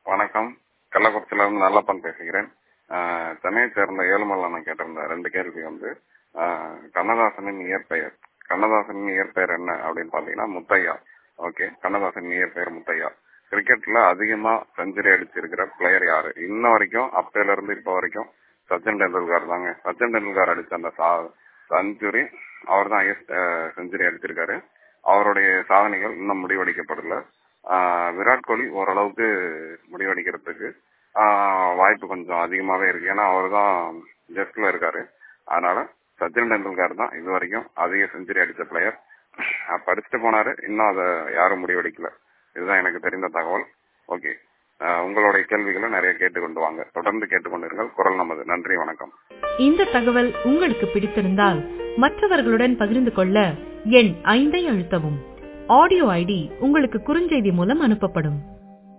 வணக்கம் கள்ளக்குறிச்சியில இருந்து நல்லப்பன் பேசுகிறேன் ஆஹ் சென்னையை சேர்ந்த ஏழுமலை நான் கேட்டிருந்த ரெண்டு கேள்வி வந்து ஆஹ் கண்ணதாசனின் இயற்பெயர் கண்ணதாசனின் இயற்பெயர் என்ன அப்படின்னு பாத்தீங்கன்னா முத்தையா ஓகே கண்ணதாசனின் இயற்பெயர் முத்தையா கிரிக்கெட்ல அதிகமா செஞ்சுரி அடிச்சிருக்கிற பிளேயர் யாரு இன்ன வரைக்கும் அப்பையில இருந்து இப்ப வரைக்கும் சச்சின் டெண்டுல்கர் தாங்க சச்சின் டெண்டுல்கர் அடிச்ச அந்த செஞ்சுரி அவர் தான் செஞ்சுரி அடிச்சிருக்காரு அவருடைய சாதனைகள் இன்னும் முடிவடைக்கப்படல ஆஹ் விராட் கோலி ஓரளவுக்கு முடிவடைக்கிறதுக்கு ஆஹ் வாய்ப்பு கொஞ்சம் அதிகமாவே இருக்கு ஏன்னா அவர் தான் ஜெஸ்ட்ல இருக்காரு அதனால சச்சின் டெண்டுல்கர் தான் இது வரைக்கும் அதிக செஞ்சுரி அடிச்ச பிளேயர் படிச்சுட்டு போனாரு இன்னும் அதை யாரும் முடிவெடுக்கல இதுதான் எனக்கு தெரிந்த தகவல் ஓகே உங்களுடைய கேள்விகளை நிறைய கேட்டுக்கொண்டு வாங்க தொடர்ந்து கேட்டுக்கொண்டிருங்கள் குரல் நமது நன்றி வணக்கம் இந்த தகவல் உங்களுக்கு பிடித்திருந்தால் மற்றவர்களுடன் பகிர்ந்து கொள்ள எண் ஐந்தை அழுத்தவும் ஆடியோ ஐடி உங்களுக்கு குறுஞ்செய்தி மூலம் அனுப்பப்படும்